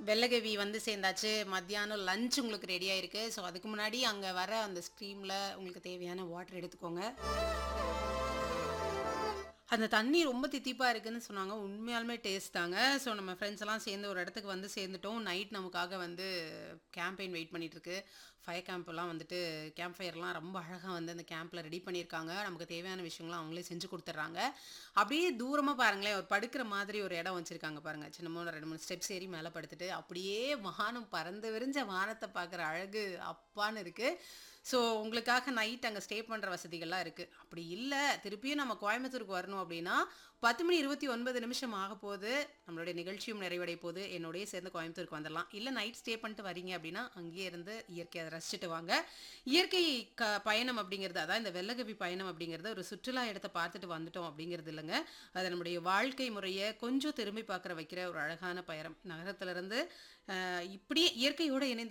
வெள்ளகவி வந்து சேர்ந்தாச்சு மத்தியானம் லஞ்ச் உங்களுக்கு ரெடி ஆயிருக்கு ஸோ அதுக்கு முன்னாடி அங்கே வர அந்த ஸ்ட்ரீமில் உங்களுக்கு தேவையான வாட்டர் எடுத்துக்கோங்க அந்த தண்ணி ரொம்ப தித்திப்பாக இருக்குன்னு சொன்னாங்க உண்மையாலுமே டேஸ்ட் தாங்க ஸோ நம்ம ஃப்ரெண்ட்ஸ் எல்லாம் சேர்ந்து ஒரு இடத்துக்கு வந்து சேர்ந்துட்டோம் நைட் நமக்காக வந்து கேம்பெயின் வெயிட் பண்ணிட்டு இருக்கு ஃபயர் கேம்ப்லாம் வந்துட்டு கேம்ப் ஃபயர்லாம் ரொம்ப அழகாக வந்து அந்த கேம்பில் ரெடி பண்ணியிருக்காங்க நமக்கு தேவையான விஷயங்கள்லாம் அவங்களே செஞ்சு கொடுத்துட்றாங்க அப்படியே தூரமாக பாருங்களேன் ஒரு படுக்கிற மாதிரி ஒரு இடம் வச்சுருக்காங்க பாருங்கள் சின்ன மூணு ரெண்டு மூணு ஸ்டெப்ஸ் ஏறி மேலே படுத்துட்டு அப்படியே வானம் பறந்து விரிஞ்ச வானத்தை பார்க்குற அழகு அப்பான்னு இருக்குது ஸோ உங்களுக்காக நைட் அங்கே ஸ்டே பண்ணுற வசதிகள்லாம் இருக்குது அப்படி இல்லை திருப்பியும் நம்ம கோயம்புத்தூருக்கு வரணும் அப்படின்னா பத்து மணி இருபத்தி ஒன்பது நிமிஷம் ஆக போகுது நம்மளுடைய நிகழ்ச்சியும் நிறைவடைய போகுது என்னோடய சேர்ந்து கோயம்புத்தூருக்கு வந்துடலாம் இல்லை நைட் ஸ்டே பண்ணிட்டு வரீங்க அப்படின்னா அங்கேயே இருந்து இயற்கையை ரசிச்சுட்டு வாங்க இயற்கை க பயணம் அப்படிங்கிறது அதான் இந்த வெள்ளகவி பயணம் அப்படிங்கிறது ஒரு சுற்றுலா இடத்தை பார்த்துட்டு வந்துட்டோம் அப்படிங்கிறது இல்லைங்க அது நம்முடைய வாழ்க்கை முறையை கொஞ்சம் திரும்பி பார்க்குற வைக்கிற ஒரு அழகான பயணம் நகரத்திலிருந்து அஹ், இப்படியே இயற்கையோடு இணைந்து